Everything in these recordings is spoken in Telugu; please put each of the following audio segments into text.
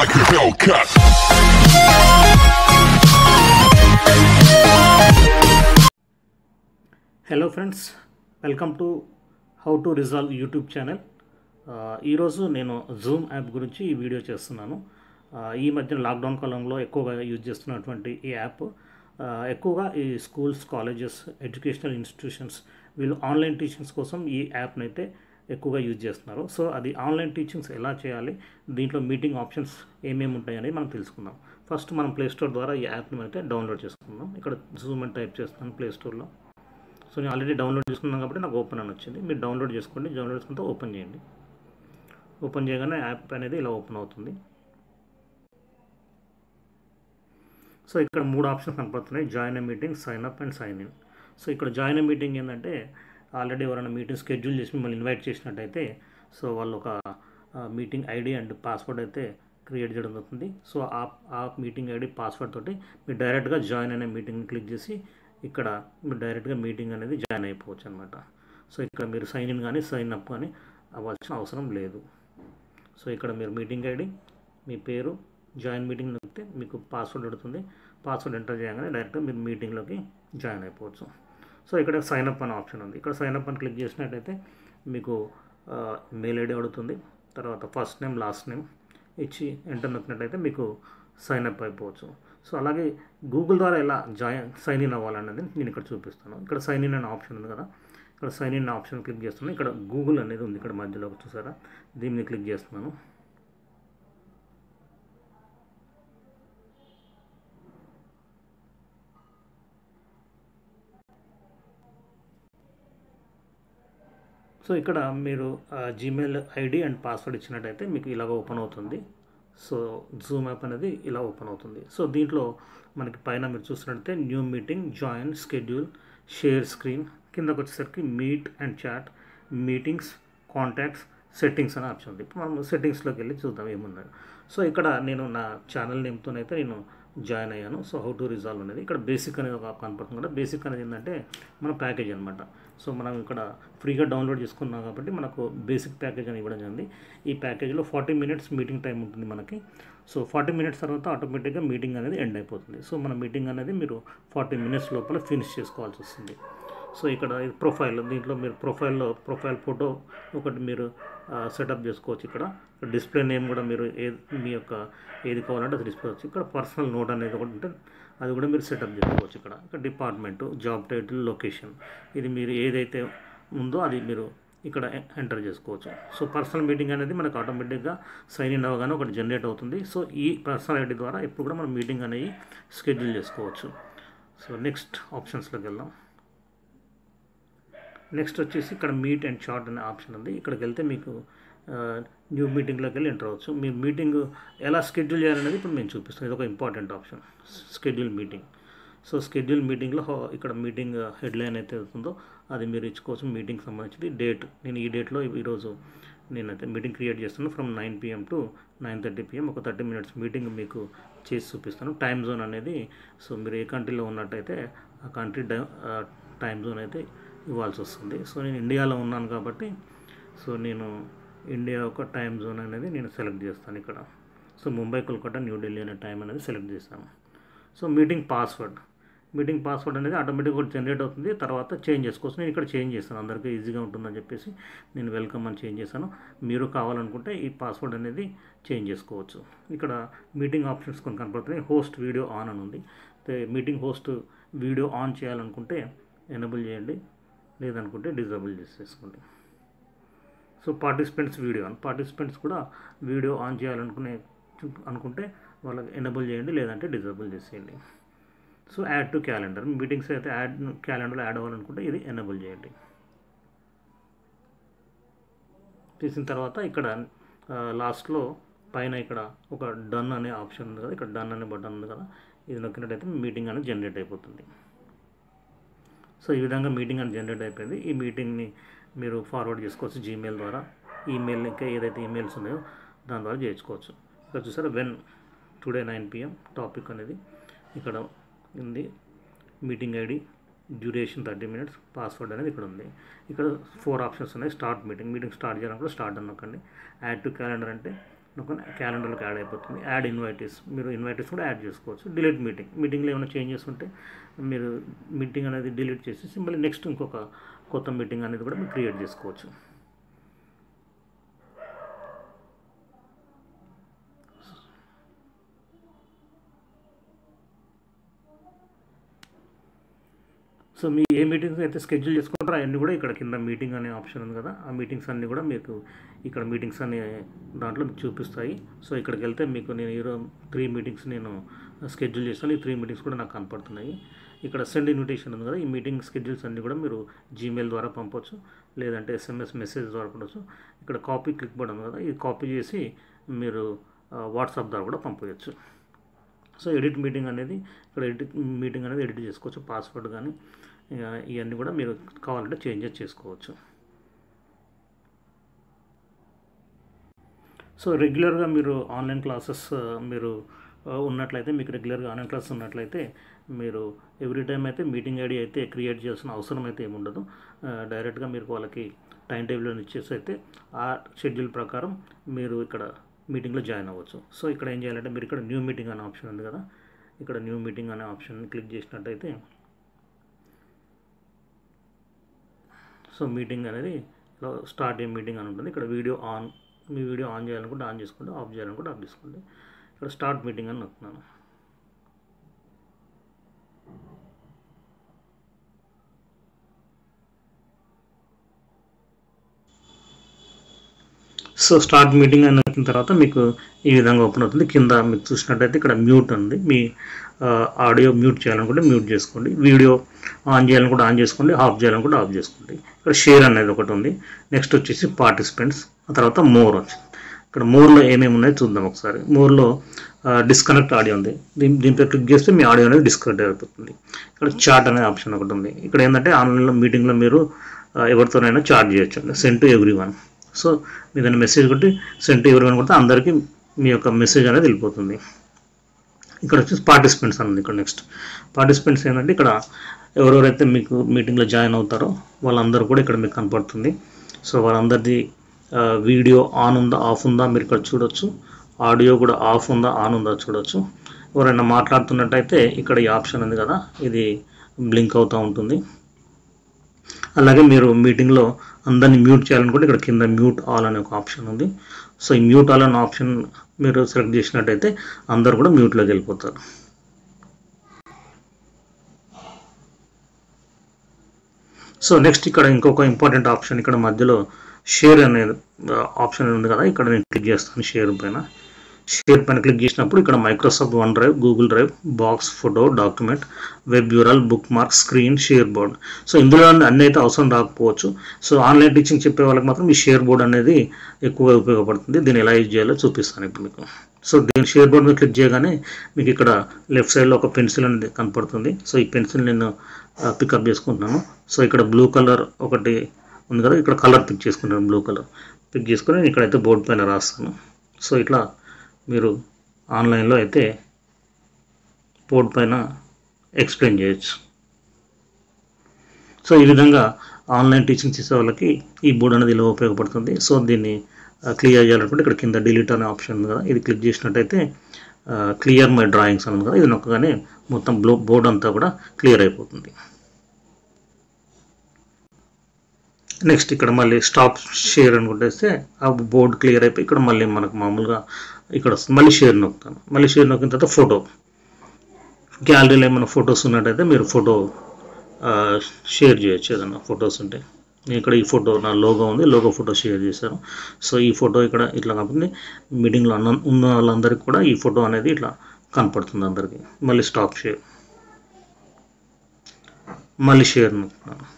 like a Hellcat. Hello friends welcome to how to resolve YouTube channel ఆ, ఈరోజు నేను జూమ్ యాప్ గురించి ఈ వీడియో చేస్తున్నాను ఆ, ఈ మధ్య లాక్డౌన్ కాలంలో ఎక్కువగా యూజ్ చేస్తున్నటువంటి ఈ యాప్ ఆ, ఎక్కువగా ఈ స్కూల్స్ కాలేజెస్ ఎడ్యుకేషనల్ ఇన్స్టిట్యూషన్స్ వీళ్ళు ఆన్లైన్ టీచింగ్స్ కోసం ఈ యాప్ని అయితే ఎక్కువగా యూజ్ చేస్తున్నారు సో అది ఆన్లైన్ టీచింగ్స్ ఎలా చేయాలి దీంట్లో మీటింగ్ ఆప్షన్స్ ఏమేమి ఉంటాయి అనేది మనం తెలుసుకుందాం ఫస్ట్ మనం ప్లే స్టోర్ ద్వారా ఈ యాప్ని అయితే డౌన్లోడ్ చేసుకుందాం ఇక్కడ జూమ్ అని టైప్ చేస్తాను ప్లే స్టోర్లో సో నేను ఆల్రెడీ డౌన్లోడ్ చేసుకున్నాను కాబట్టి నాకు ఓపెన్ అని వచ్చింది మీరు డౌన్లోడ్ చేసుకోండి డౌన్లోడ్ చేసుకుంటే ఓపెన్ చేయండి ఓపెన్ చేయగానే యాప్ అనేది ఇలా ఓపెన్ అవుతుంది సో ఇక్కడ మూడు ఆప్షన్స్ కనపడుతున్నాయి join a meeting sign up and sign in so ఇక్కడ జాయిన్ ఏ మీటింగ్ ఏంటంటే ఆల్రెడీ ఎవరైనా మీటింగ్ షెడ్యూల్ చేసి మిమ్మల్ని ఇన్వైట్ చేసినట్టయితే సో వాళ్ళు ఒక మీటింగ్ ఐడి అండ్ పాస్వర్డ్ అయితే క్రియేట్ చేయడం అవుతుంది సో ఆ ఆ మీటింగ్ ఐడి పాస్వర్డ్ తోటి మీరు డైరెక్ట్గా జాయిన్ అనే మీటింగ్ క్లిక్ చేసి ఇక్కడ మీరు డైరెక్ట్గా మీటింగ్ అనేది జాయిన్ అయిపోవచ్చు అనమాట సో ఇక్కడ మీరు సైన్ ఇన్ కానీ సైన్ అప్ కానీ అవ్వాల్సిన అవసరం లేదు సో ఇక్కడ మీరు మీటింగ్ ఐడి మీ పేరు జాయిన్ మీటింగ్ నొక్కితే మీకు పాస్వర్డ్ అడుగుతుంది పాస్వర్డ్ ఎంటర్ చేయగానే డైరెక్ట్గా మీరు మీటింగ్లోకి జాయిన్ అయిపోవచ్చు సో ఇక్కడ సైన్ అప్ అనే ఆప్షన్ ఉంది ఇక్కడ సైన్ అప్ అని క్లిక్ చేసినట్టయితే మీకు మెయిల్ ఐడి అడుగుతుంది తర్వాత ఫస్ట్ నేమ్ లాస్ట్ నేమ్ ఇచ్చి ఎంటర్ నొక్కినట్టయితే మీకు సైన్ అప్ అయిపోవచ్చు సో అలాగే గూగుల్ ద్వారా ఎలా జాయిన్ సైన్ ఇన్ అవ్వాలన్నది నేను ఇక్కడ చూపిస్తాను ఇక్కడ సైన్ ఇన్ అనే ఆప్షన్ ఉంది కదా ఇక్కడ సైన్ ఇన్ ఆప్షన్ క్లిక్ చేస్తున్నాను ఇక్కడ గూగుల్ అనేది ఉంది ఇక్కడ మధ్యలో చూసారా దీన్ని క్లిక్ చేస్తున్నాను సో ఇక్కడ మీరు జీమెయిల్ ఐడి అండ్ పాస్వర్డ్ ఇచ్చినట్టయితే మీకు ఇలాగ ఓపెన్ అవుతుంది సో జూమ్ యాప్ అనేది ఇలా ఓపెన్ అవుతుంది సో దీంట్లో మనకి పైన మీరు చూసినట్టయితే new meeting join schedule share screen కిందకు వచ్చేసరికి meet and chat meetings contacts settings అనే ఆప్షన్ ఉంది ఇప్పుడు మనం సెట్టింగ్స్లోకి వెళ్ళి చూద్దాం ఏమున్నాయో సో ఇక్కడ నేను నా ఛానల్ నేమ్తోనైతే నేను జాయిన్ అయ్యాను సో హౌ టు రిజాల్వ్ అనేది ఇక్కడ బేసిక్ అనేది ఒక కనపడుతుంది కదా బేసిక్ అనేది ఏంటంటే మన ప్యాకేజ్ అనమాట సో మనం ఇక్కడ ఫ్రీగా డౌన్లోడ్ చేసుకున్నాం కాబట్టి మనకు బేసిక్ ప్యాకేజ్ అని ఇవ్వడం జరిగింది ఈ ప్యాకేజ్లో ఫార్టీ మినిట్స్ మీటింగ్ టైం ఉంటుంది మనకి సో ఫార్టీ మినిట్స్ తర్వాత ఆటోమేటిక్గా మీటింగ్ అనేది ఎండ్ అయిపోతుంది సో మన మీటింగ్ అనేది మీరు ఫార్టీ మినిట్స్ లోపల ఫినిష్ చేసుకోవాల్సి వస్తుంది సో ఇక్కడ ఇది ప్రొఫైల్ దీంట్లో మీరు ప్రొఫైల్లో ప్రొఫైల్ ఫోటో ఒకటి మీరు సెటప్ చేసుకోవచ్చు ఇక్కడ డిస్ప్లే నేమ్ కూడా మీరు ఏ మీ యొక్క ఏది కావాలంటే అది డిస్ప్లే వచ్చు ఇక్కడ పర్సనల్ నోట్ అనేది ఒకటి ఉంటే అది కూడా మీరు సెటప్ చేసుకోవచ్చు ఇక్కడ ఇక్కడ డిపార్ట్మెంట్ జాబ్ టైటిల్ లొకేషన్ ఇది మీరు ఏదైతే ఉందో అది మీరు ఇక్కడ ఎంటర్ చేసుకోవచ్చు సో పర్సనల్ మీటింగ్ అనేది మనకు ఆటోమేటిక్గా సైన్ ఇన్ అవ్వగానే ఒకటి జనరేట్ అవుతుంది సో ఈ పర్సనల్ ఐడి ద్వారా ఇప్పుడు కూడా మనం మీటింగ్ అనేది షెడ్యూల్ చేసుకోవచ్చు సో నెక్స్ట్ ఆప్షన్స్లోకి వెళ్దాం నెక్స్ట్ వచ్చేసి ఇక్కడ మీట్ అండ్ చాట్ అనే ఆప్షన్ ఉంది ఇక్కడికి వెళ్తే మీకు న్యూ మీటింగ్లోకి వెళ్ళి ఎంటర్ అవ్వచ్చు మీ మీటింగ్ ఎలా షెడ్యూల్ చేయాలనేది ఇప్పుడు మేము చూపిస్తాం ఇది ఒక important option schedule meeting so schedule మీటింగ్లో ఇక్కడ మీటింగ్ హెడ్లైన్ అయితే అవుతుందో అది మీరు ఇచ్చుకోవచ్చు మీటింగ్ సంబంధించి డేట్ నేను ఈ డేట్లో ఈరోజు నేనైతే మీటింగ్ క్రియేట్ చేస్తాను from nine PM to nine thirty PM ఒక థర్టీ మినిట్స్ మీటింగ్ మీకు చేసి చూపిస్తాను టైం జోన్ అనేది సో మీరు ఏ కంట్రీలో ఉన్నట్టయితే ఆ కంట్రీ టైం జోన్ అయితే ఇవ్వాల్సి వస్తుంది సో నేను ఇండియాలో ఉన్నాను కాబట్టి సో నేను ఇండియా ఒక టైం జోన్ అనేది నేను సెలెక్ట్ చేస్తాను ఇక్కడ సో ముంబై కోల్కతా న్యూఢిల్లీ అనే టైం అనేది సెలెక్ట్ చేస్తాను so meeting password meeting password అనేది ఆటోమేటిక్గా జనరేట్ అవుతుంది తర్వాత చేంజ్ చేసుకోవచ్చు నేను ఇక్కడ చేంజ్ చేస్తాను అందరికీ ఈజీగా ఉంటుందని చెప్పేసి నేను వెల్కమ్ అని చేంజ్ చేశాను మీరు కావాలనుకుంటే ఈ పాస్వర్డ్ అనేది చేంజ్ చేసుకోవచ్చు ఇక్కడ మీటింగ్ ఆప్షన్స్ కొన్ని కనపడుతున్నాయి హోస్ట్ వీడియో ఆన్ అని ఉంది మీటింగ్ హోస్ట్ వీడియో ఆన్ చేయాలనుకుంటే ఎనబుల్ చేయండి లేదనుకుంటే డిజబుల్ చేసేసుకోండి సో పార్టిసిపెంట్స్ వీడియో అని పార్టిసిపెంట్స్ కూడా వీడియో ఆన్ చేయాలనుకునే అనుకుంటే వాళ్ళకి ఎనబుల్ చేయండి లేదంటే డిజబుల్ చేసేయండి so add to calendar meetings అయితే యాడ్ క్యాలెండర్లో యాడ్ అవ్వాలనుకుంటే ఇది ఎనబుల్ చేయండి చేసిన తర్వాత ఇక్కడ లాస్ట్లో పైన ఇక్కడ ఒక డన్ అనే ఆప్షన్ ఉంది కదా ఇక్కడ డన్ అనే బటన్ ఉంది కదా ఇది నొక్కినట్టయితే మీటింగ్ అనేది జనరేట్ అయిపోతుంది సో ఈ విధంగా మీటింగ్ అని జనరేట్ అయిపోయింది ఈ మీటింగ్ని మీరు ఫార్వర్డ్ చేసుకోవచ్చు జీమెయిల్ ద్వారా ఈమెయిల్ ఇంకా ఏదైతే ఈమెయిల్స్ ఉన్నాయో దాని ద్వారా చేయించుకోవచ్చు ఇక్కడ చూసారా when today nine PM topic అనేది ఇక్కడ ఉంది meeting ID duration thirty minutes password అనేది ఇక్కడ ఉంది ఇక్కడ ఫోర్ ఆప్షన్స్ ఉన్నాయి స్టార్ట్ మీటింగ్ మీటింగ్ స్టార్ట్ చేయాలనుకుంటే స్టార్ట్ అనకండి యాడ్ టు క్యాలెండర్ అంటే క్యాలెండర్లోకి యాడ్ అయిపోతుంది యాడ్ ఇన్వైటీస్ మీరు ఇన్వైటీస్ కూడా యాడ్ చేసుకోవచ్చు డిలీట్ మీటింగ్ మీటింగ్లో ఏమైనా చేంజెస్ ఉంటే మీరు మీటింగ్ అనేది డిలీట్ చేసేసి మళ్ళీ నెక్స్ట్ ఇంకొక కొత్త మీటింగ్ అనేది కూడా మీరు క్రియేట్ చేసుకోవచ్చు సో మీ ఏ మీటింగ్స్ అయితే స్కెడ్యూల్ చేసుకుంటారో అవన్నీ కూడా ఇక్కడ కింద మీటింగ్ అనే ఆప్షన్ ఉంది కదా ఆ మీటింగ్స్ అన్నీ కూడా మీకు ఇక్కడ మీటింగ్స్ అనే దాంట్లో మీకు చూపిస్తాయి సో ఇక్కడికి వెళ్తే మీకు నేను ఈరోజు త్రీ మీటింగ్స్ నేను స్కెడ్యూల్ చేస్తాను ఈ త్రీ మీటింగ్స్ కూడా నాకు కనపడుతున్నాయి ఇక్కడ సెండ్ ఇన్విటేషన్ ఉంది కదా ఈ మీటింగ్ స్కెడ్యూల్స్ అన్నీ కూడా మీరు జీమెయిల్ ద్వారా పంపొచ్చు లేదంటే ఎస్ఎంఎస్ మెసేజ్ ద్వారా పంపొచ్చు ఇక్కడ కాపీ క్లిక్ బటన్ ఉంది కదా ఇది కాపీ చేసి మీరు వాట్సాప్ ద్వారా కూడా పంపవచ్చు సో ఎడిట్ మీటింగ్ అనేది ఇక్కడ ఎడిట్ మీటింగ్ అనేది ఎడిట్ చేసుకోవచ్చు పాస్వర్డ్ కానీ ఇక ఇవన్నీ కూడా మీరు కావాలంటే చేంజెస్ చేసుకోవచ్చు సో రెగ్యులర్గా మీరు ఆన్లైన్ క్లాసెస్ మీరు ఆ, ఉన్నట్లయితే మీకు రెగ్యులర్గా ఆన్లైన్ క్లాసెస్ ఉన్నట్లయితే మీరు ఎవ్రీ టైం అయితే మీటింగ్ ఐడి అయితే క్రియేట్ చేయాల్సిన అవసరం అయితే ఏమి ఉండదు ఆ, డైరెక్ట్గా మీరు వాళ్ళకి టైం టేబుల్ ఇచ్చేసి అయితే ఆ షెడ్యూల్ ప్రకారం మీరు ఇక్కడ మీటింగ్లో జాయిన్ అవ్వచ్చు సో ఇక్కడ ఏం చేయాలంటే మీరు ఇక్కడ న్యూ మీటింగ్ అనే ఆప్షన్ ఉంది కదా ఇక్కడ న్యూ మీటింగ్ అనే ఆప్షన్ క్లిక్ చేసినట్టయితే సో మీటింగ్ అనేది స్టార్ట్ ఏ మీటింగ్ అని ఉంటుంది ఇక్కడ వీడియో ఆన్ మీ వీడియో ఆన్ చేయాలనుకుంటే ఆన్ చేసుకోండి ఆఫ్ చేయాలనుకుంటే ఆఫ్ చేసుకోండి ఇక్కడ స్టార్ట్ మీటింగ్ అని నొక్కున్నాను సో స్టార్ట్ మీటింగ్ అని నొక్కిన తర్వాత మీకు ఈ విధంగా ఓపెన్ అవుతుంది కింద మీకు చూసినట్టయితే ఇక్కడ మ్యూట్ ఉంది మీ ఆడియో మ్యూట్ చేయాలనుకుంటే మ్యూట్ చేసుకోండి వీడియో ఆన్ చేయాలనుకుంటే ఆన్ చేసుకోండి ఆఫ్ చేయాలనుకుంటే ఆఫ్ చేసుకోండి ఇక్కడ షేర్ అనేది ఒకటి ఉంది నెక్స్ట్ వచ్చేసి పార్టిసిపెంట్స్ ఆ తర్వాత మోర్ వచ్చింది ఇక్కడ మోర్లో ఏమేమి ఉన్నాయో చూద్దాం ఒకసారి మోర్లో డిస్కనెక్ట్ ఆడియో ఉంది దీని దీంట్లో క్లిక్ చేస్తే మీ ఆడియో అనేది డిస్కనెక్ట్ అయిపోతుంది ఇక్కడ చాట్ అనే ఆప్షన్ ఒకటి ఉంది ఇక్కడ ఏంటంటే ఆన్లైన్లో మీటింగ్లో మీరు ఆ, ఎవరితోనైనా చాట్ చేయొచ్చు send to everyone so మీ దాన్ని మెసేజ్ కొట్టి సెండ్ టు ఎవరి వన్ కొడితే అందరికీ మీ యొక్క మెసేజ్ అనేది వెళ్ళిపోతుంది ఇక్కడ వచ్చేసి పార్టిసిపెంట్స్ అన్నది ఇక్కడ నెక్స్ట్ పార్టిసిపెంట్స్ ఏంటంటే ఇక్కడ ఎవరెవరైతే మీకు మీటింగ్లో జాయిన్ అవుతారో వాళ్ళందరూ కూడా ఇక్కడ మీకు కనపడుతుంది సో వాళ్ళందరిది ఆ, వీడియో ఆన్ ఉందా ఆఫ్ ఉందా మీరు ఇక్కడ చూడొచ్చు ఆడియో కూడా ఆఫ్ ఉందా ఆన్ ఉందా చూడొచ్చు ఎవరైనా మాట్లాడుతున్నట్టయితే ఇక్కడ ఈ ఆప్షన్ ఉంది కదా ఇది బ్లింక్ అవుతూ ఉంటుంది అలాగే మీరు మీటింగ్లో అందరినీ మ్యూట్ చేయాలనుకుంటే ఇక్కడ కింద మ్యూట్ ఆల్ అనే ఒక ఆప్షన్ ఉంది సో ఈ మ్యూట్ ఆల్ అనే ఆప్షన్ మీరు సెలెక్ట్ చేసినట్టయితే అందరు కూడా మ్యూట్లోకి వెళ్ళిపోతారు సో నెక్స్ట్ ఇక్కడ ఇంకొక ఇంపార్టెంట్ ఆప్షన్ ఇక్కడ మధ్యలో షేర్ అనేది ఆప్షన్ ఉంది కదా ఇక్కడ నేను క్లిక్ చేస్తాను షేర్ పైన షేర్ పైన క్లిక్ చేసినప్పుడు ఇక్కడ Microsoft OneDrive Google Drive box photo document web URL bookmark screen share board so ఇందులో అన్ని అయితే అవసరం రాకపోవచ్చు సో ఆన్లైన్ టీచింగ్ చెప్పే వాళ్ళకి మాత్రం ఈ షేర్ బోర్డ్ అనేది ఎక్కువగా ఉపయోగపడుతుంది దీన్ని ఎలా యూజ్ చేయాలో చూపిస్తాను ఇప్పుడు మీకు సో దీని షేర్ బోర్డ్ మీద క్లిక్ చేయగానే మీకు ఇక్కడ లెఫ్ట్ సైడ్లో ఒక పెన్సిల్ అనేది కనపడుతుంది సో ఈ పెన్సిల్ నేను పికప్ చేసుకుంటున్నాను సో ఇక్కడ బ్లూ కలర్ ఒకటి ఉంది కదా ఇక్కడ కలర్ పిక్ చేసుకుంటాను బ్లూ కలర్ పిక్ చేసుకొని నేను ఇక్కడైతే బోర్డు పైన రాస్తాను సో ఇట్లా మీరు ఆన్లైన్లో అయితే బోర్డు పైన ఎక్స్ప్లెయిన్ చేయొచ్చు సో ఈ విధంగా ఆన్లైన్ టీచింగ్ చేసే వాళ్ళకి ఈ బోర్డు అనేది ఇలా ఉపయోగపడుతుంది సో దీన్ని క్లియర్ చేయాలనుకుంటే ఇక్కడ కింద డిలీట్ అనే ఆప్షన్ ఉంది కదా ఇది క్లిక్ చేసినట్టయితే క్లియర్ మై డ్రాయింగ్స్ అని ఉంది కదా ఇది నొక్కగానే మొత్తం బ్లో బోర్డు అంతా కూడా క్లియర్ అయిపోతుంది నెక్స్ట్ ఇక్కడ మళ్ళీ స్టాప్ షేర్ అనుకుంటేస్తే ఆ బోర్డ్ క్లియర్ అయిపోయి ఇక్కడ మళ్ళీ మనకు మామూలుగా ఇక్కడ వస్తుంది మళ్ళీ షేర్ నొక్కుతాను మళ్ళీ షేర్ నొక్కిన తర్వాత ఫోటో గ్యాలరీలో ఏమైనా ఫొటోస్ ఉన్నట్టయితే మీరు ఫోటో షేర్ చేయొచ్చు ఏదైనా ఫొటోస్ ఉంటే నేను ఇక్కడ ఈ ఫోటో నా లోగో ఉంది లోగో ఫోటో షేర్ చేశాను సో ఈ ఫోటో ఇక్కడ ఇట్లా కాబట్టి మీటింగ్లో అన్న ఉన్న వాళ్ళందరికీ కూడా ఈ ఫోటో అనేది ఇట్లా కనపడుతుంది అందరికీ మళ్ళీ స్టాప్ షేర్ మళ్ళీ షేర్ నొక్కుతున్నాను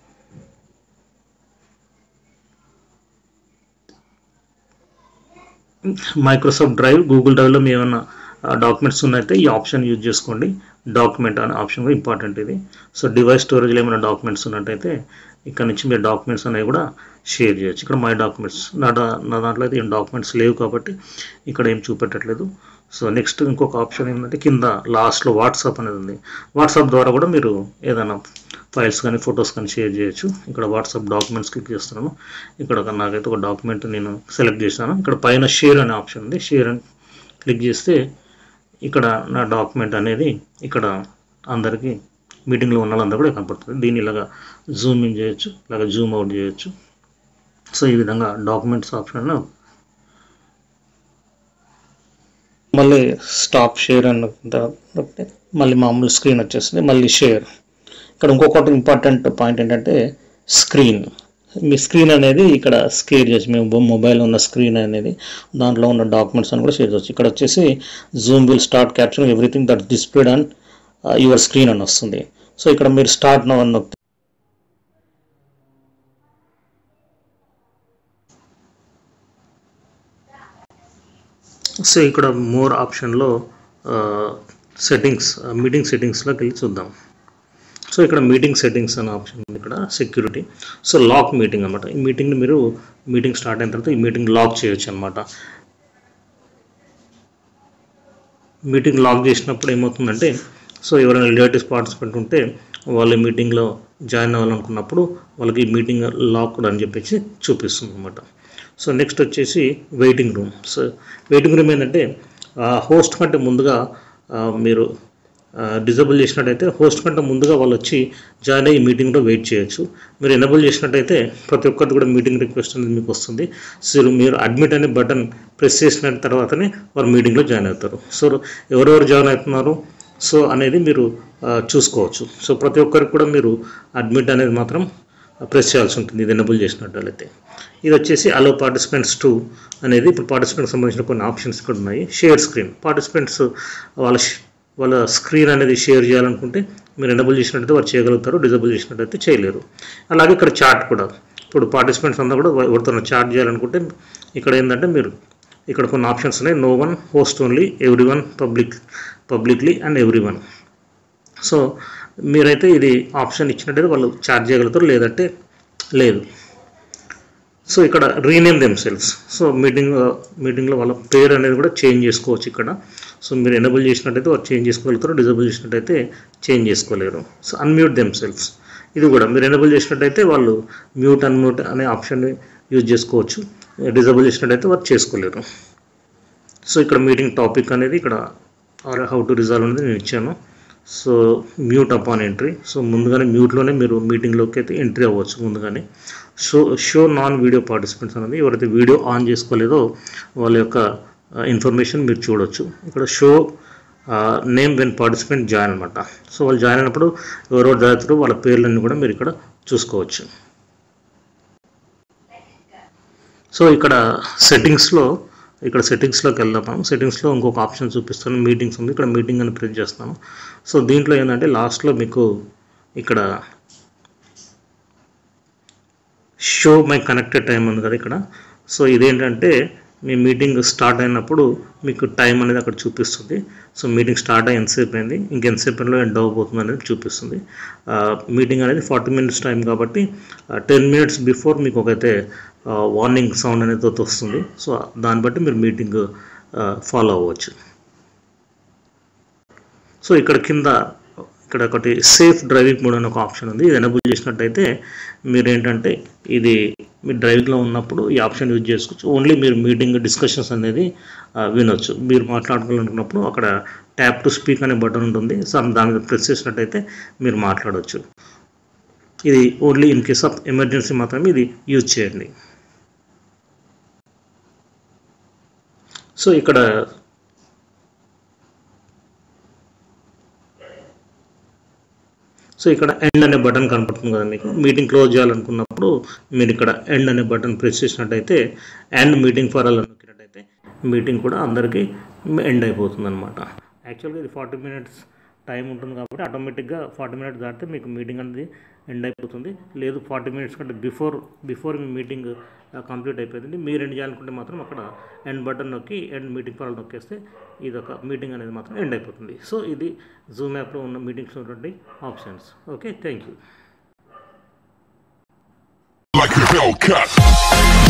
మైక్రోసాఫ్ట్ డ్రైవ్ గూగుల్ డ్రైవ్లో మీ ఏమైనా డాక్యుమెంట్స్ ఉన్నాయితే ఈ ఆప్షన్ యూజ్ చేసుకోండి డాక్యుమెంట్ అనే ఆప్షన్ కూడా ఇంపార్టెంట్ ఇది సో డివైస్ స్టోరేజ్లో ఏమైనా డాక్యుమెంట్స్ ఉన్నట్టయితే ఇక్కడ నుంచి మీరు డాక్యుమెంట్స్ అనేవి కూడా షేర్ చేయొచ్చు ఇక్కడ మై డాక్యుమెంట్స్ నా డా- నా దాంట్లో అయితే ఏం డాక్యుమెంట్స్ లేవు కాబట్టి ఇక్కడ ఏం చూపెట్టట్లేదు సో నెక్స్ట్ ఇంకొక ఆప్షన్ ఏంటంటే కింద లాస్ట్లో వాట్సాప్ అనేది ఉంది వాట్సాప్ ద్వారా కూడా మీరు ఏదైనా ఫైల్స్ కానీ ఫొటోస్ కానీ షేర్ చేయొచ్చు ఇక్కడ వాట్సాప్ డాక్యుమెంట్స్ క్లిక్ చేస్తున్నాను ఇక్కడ ఒక నాకైతే ఒక డాక్యుమెంట్ నేను సెలెక్ట్ చేశాను ఇక్కడ పైన షేర్ అనే ఆప్షన్ ఉంది షేర్ అని క్లిక్ చేస్తే ఇక్కడ నా డాక్యుమెంట్ అనేది ఇక్కడ అందరికీ మీటింగ్లో ఉన్న వాళ్ళందరూ కూడా కనపడుతుంది దీన్ని ఇలాగా జూమ్ ఇన్ చేయొచ్చు ఇలాగ జూమ్ అవుట్ చేయొచ్చు సో ఈ విధంగా డాక్యుమెంట్స్ ఆప్షన్ మళ్ళీ స్టాప్ షేర్ అన్న తర్వాత మళ్ళీ మామూలు స్క్రీన్ వచ్చేస్తుంది మళ్ళీ షేర్ ఇక్కడ ఇంకొకటి ఇంపార్టెంట్ పాయింట్ ఏంటంటే స్క్రీన్ మీ స్క్రీన్ అనేది ఇక్కడ స్కేర్ చేయొచ్చు మీ మొబైల్ ఉన్న స్క్రీన్ అనేది దాంట్లో ఉన్న డాక్యుమెంట్స్ అని కూడా షేర్ చేయొచ్చు ఇక్కడ వచ్చేసి Zoom will start capturing everything that displayed on your screen అని వస్తుంది సో ఇక్కడ మీరు స్టార్ట్ నవ్ అని నొక్కితే సో ఇక్కడ మోర్ ఆప్షన్లో సెట్టింగ్స్ మీటింగ్ సెట్టింగ్స్లోకి వెళ్ళి చూద్దాం సో ఇక్కడ మీటింగ్ సెట్టింగ్స్ అనే ఆప్షన్ ఉంది ఇక్కడ సెక్యూరిటీ సో లాక్ మీటింగ్ అనమాట ఈ మీటింగ్ని మీరు మీటింగ్ స్టార్ట్ అయిన తర్వాత ఈ మీటింగ్ లాక్ చేయొచ్చు అనమాట మీటింగ్ లాక్ చేసినప్పుడు ఏమవుతుందంటే సో ఎవరైనా రిలేటివ్స్ పార్టిసిపెంట్ ఉంటే వాళ్ళు మీటింగ్లో జాయిన్ అవ్వాలనుకున్నప్పుడు వాళ్ళకి ఈ మీటింగ్ లాక్డ్ అని చెప్పేసి చూపిస్తుంది అనమాట సో నెక్స్ట్ వచ్చేసి waiting room so waiting room ఏంటంటే హోస్ట్ కంటే ముందుగా ఆ, మీరు డిజబుల్ చేసినట్టయితే హోస్ట్ కంటే ముందుగా వాళ్ళు వచ్చి జాయిన్ అయ్యి మీటింగ్లో వెయిట్ చేయొచ్చు మీరు ఎనబుల్ చేసినట్టయితే ప్రతి ఒక్కరిది కూడా మీటింగ్ రిక్వెస్ట్ అనేది మీకు వస్తుంది సో మీరు అడ్మిట్ అనే బటన్ ప్రెస్ చేసిన తర్వాతనే వారు మీటింగ్లో జాయిన్ అవుతారు సో ఎవరెవరు జాయిన్ అవుతున్నారు సో అనేది మీరు ఆ, చూసుకోవచ్చు సో ప్రతి ఒక్కరికి కూడా మీరు అడ్మిట్ అనేది మాత్రం ప్రెస్ చేయాల్సి ఉంటుంది ఇది ఎనబుల్ చేసినట్లయితే ఇది వచ్చేసి అలో పార్టిసిపెంట్స్ టూ అనేది ఇప్పుడు పార్టిసిపెంట్కి సంబంధించిన కొన్ని ఆప్షన్స్ ఇక్కడ ఉన్నాయి షేర్ స్క్రీన్ పార్టిసిపెంట్స్ వాళ్ళ ష్- వాళ్ళ స్క్రీన్ అనేది షేర్ చేయాలనుకుంటే మీరు ఎనబుల్ చేసినట్టయితే వారు చేయగలుగుతారు డిజబుల్ చేసినట్టయితే చేయలేరు అలాగే ఇక్కడ చాట్ కూడా ఇప్పుడు పార్టిసిపెంట్స్ అందరూ కూడా ఎవరితో చాట్ చేయాలనుకుంటే ఇక్కడ ఏంటంటే మీరు ఇక్కడ కొన్ని ఆప్షన్స్ ఉన్నాయి no one host only everyone public publicly and everyone so మీరైతే ఇది ఆప్షన్ ఇచ్చినట్టయితే వాళ్ళు చార్జ్ చేయగలుగుతారు లేదంటే లేదు సో ఇక్కడ rename themselves so meeting మీటింగ్లో వాళ్ళ పేరు అనేది కూడా చేంజ్ చేసుకోవచ్చు ఇక్కడ సో మీరు ఎనబుల్ చేసినట్టయితే వాళ్ళు చేంజ్ చేసుకోగలుగుతారు డిజబుల్ చేసినట్టయితే చేంజ్ చేసుకోలేరు సో అన్మ్యూట్ దెమ్ సెల్ఫ్ ఇది కూడా మీరు ఎనబుల్ చేసినట్టయితే వాళ్ళు మ్యూట్ అన్మ్యూట్ అనే ఆప్షన్ని యూజ్ చేసుకోవచ్చు డిజబుల్ చేసినట్టయితే వాళ్ళు చేసుకోలేరు సో ఇక్కడ మీటింగ్ టాపిక్ అనేది ఇక్కడ హౌ టు రిజాల్వ్ అనేది నేను ఇచ్చాను so mute upon entry so ముందుగానే మ్యూట్లోనే మీరు మీటింగ్లోకి అయితే ఎంట్రీ అవ్వచ్చు ముందుగానే show show non video participants అనేది ఎవరైతే వీడియో ఆన్ చేసుకోలేదో వాళ్ళ యొక్క ఇన్ఫర్మేషన్ మీరు చూడొచ్చు ఇక్కడ show name when participant join అనమాట సో వాళ్ళు జాయిన్ అయినప్పుడు ఎవరెవరు జాయిన్ అవుతారో వాళ్ళ పేర్లన్నీ కూడా మీరు ఇక్కడ చూసుకోవచ్చు సో ఇక్కడ సెట్టింగ్స్లో ఇక్కడ సెట్టింగ్స్లోకి వెళ్దాం మనం సెట్టింగ్స్లో ఇంకొక ఆప్షన్ చూపిస్తాను మీటింగ్స్ ఉంది ఇక్కడ మీటింగ్ అని ప్రెస్ చేస్తాను సో దీంట్లో ఏంటంటే లాస్ట్లో మీకు ఇక్కడ షో మై కనెక్టెడ్ టైం ఉంది కదా ఇక్కడ సో ఇదేంటంటే మీ మీటింగ్ స్టార్ట్ అయినప్పుడు మీకు టైం అనేది అక్కడ చూపిస్తుంది సో మీటింగ్ స్టార్ట్ అయ్యి ఎంతసేపు అయింది ఇంకెంతసేపులో ఎండ్ అవ్వబోతుంది అనేది చూపిస్తుంది మీటింగ్ అనేది ఫార్టీ మినిట్స్ టైం కాబట్టి టెన్ మినిట్స్ బిఫోర్ మీకు ఒకైతే వార్నింగ్ సౌండ్ అనేది ఒకటి వస్తుంది సో దాన్ని బట్టి మీరు మీటింగ్ ఫాలో అవ్వచ్చు సో ఇక్కడ కింద ఇక్కడ ఒకటి సేఫ్ డ్రైవింగ్ మోడ్ అని ఒక ఆప్షన్ ఉంది ఇది ఎనబుల్ చేసినట్టయితే మీరు ఏంటంటే ఇది మీ డ్రైవింగ్లో ఉన్నప్పుడు ఈ ఆప్షన్ యూజ్ చేసుకోవచ్చు ఓన్లీ మీరు మీటింగ్ డిస్కషన్స్ అనేది ఆ, వినొచ్చు మీరు మాట్లాడుకోవాలనుకున్నప్పుడు అక్కడ ట్యాప్ టు స్పీక్ అనే బటన్ ఉంటుంది సో దాని మీద ప్రెస్ చేసినట్టయితే మీరు మాట్లాడవచ్చు ఇది only in case of emergency మాత్రమే ఇది యూజ్ చేయండి సో ఇక్కడ సో ఇక్కడ ఎండ్ అనే బటన్ కనపడుతుంది కదా మీకు మీటింగ్ క్లోజ్ చేయాలనుకున్నప్పుడు మీరు ఇక్కడ ఎండ్ అనే బటన్ ప్రెస్ చేసినట్టయితే ఎండ్ మీటింగ్ ఫర్ ఆల్ అని నొక్కినట్టయితే మీటింగ్ కూడా అందరికీ ఎండ్ అయిపోతుంది అనమాట యాక్చువల్గా ఇది ఫార్టీ మినిట్స్ టైం ఉంటుంది కాబట్టి ఆటోమేటిక్గా ఫార్టీ మినిట్స్ దాటితే మీకు మీటింగ్ అనేది ఎండ్ అయిపోతుంది లేదు ఫార్టీ మినిట్స్ కంటే బిఫోర్ బిఫోర్ మీ మీటింగ్ కంప్లీట్ అయిపోయింది మీరు ఎండ్ చేయాలనుకుంటే మాత్రం అక్కడ ఎండ్ బటన్ నొక్కి ఎండ్ మీటింగ్ ఫర్ ఆల్ నొక్కేస్తే ఇది ఒక మీటింగ్ అనేది మాత్రం ఎండ్ అయిపోతుంది సో ఇది జూమ్ యాప్లో ఉన్న మీటింగ్స్ ఉన్నటువంటి options okay thank you like a Hellcat.